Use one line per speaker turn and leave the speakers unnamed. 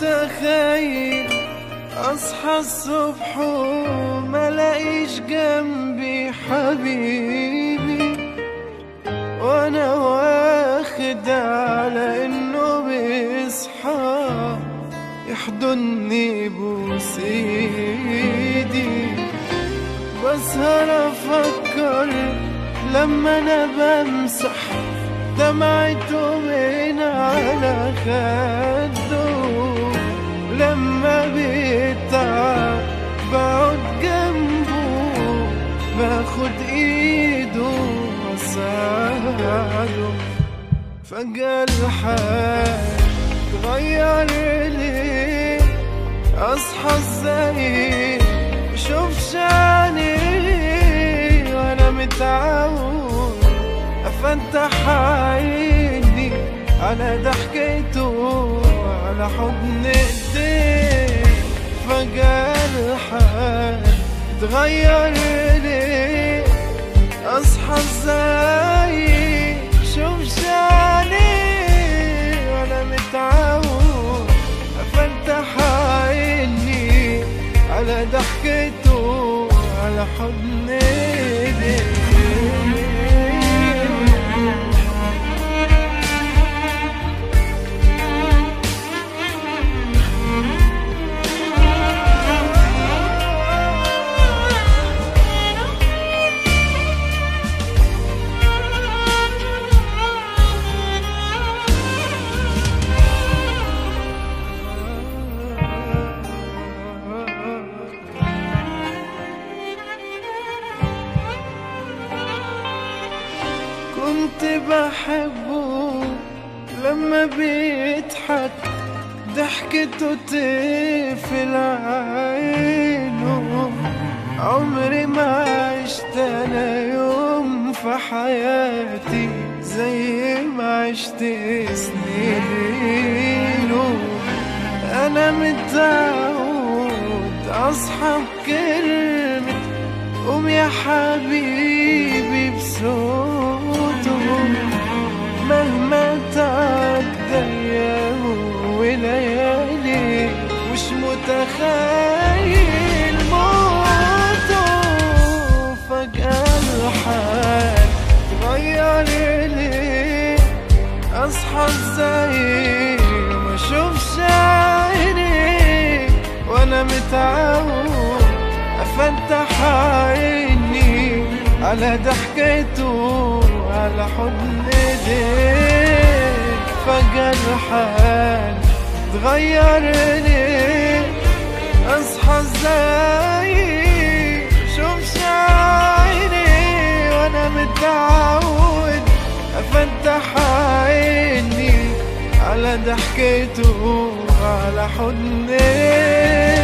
متخيل اصحى الصبح وما لاقيش جنبي حبيبي وانا واخد على انه بيصحى يحضني بوس ايدي بسهر افكر لما انا بمسح دمعته من على خده لما بيتعب بقعد جنبه باخد ايده واساعده فجأة الحال اتغير ليه اصحى ازاي مشوفش عيني وانا متعود افتح عيني على ضحكته على حضن ايديه فجأة الحال اتغير ليه اصحى ازاي شوفش عليه وانا متعود افتح عيني على ضحكته على حضن ايديه كنت بحبه لما بيضحك ضحكته تقفل عينه عمري ما عشت انا يوم في حياتي زي ما عشت سنينه انا متعود اصحى بكلمة قوم يا حبيبي بصوته مهما تعدى ايام وليالي مش متخيل موته فجأة الحال اتغير ليه اصحى ازاي ما اشوفش عيني وانا متعود افتح عيني على ضحكته على حضن ايديه فجأة الحال اتغير ليه اصحى ازاي شوفش عيني وانا متعود افتح عيني على ضحكته على حضن ايديه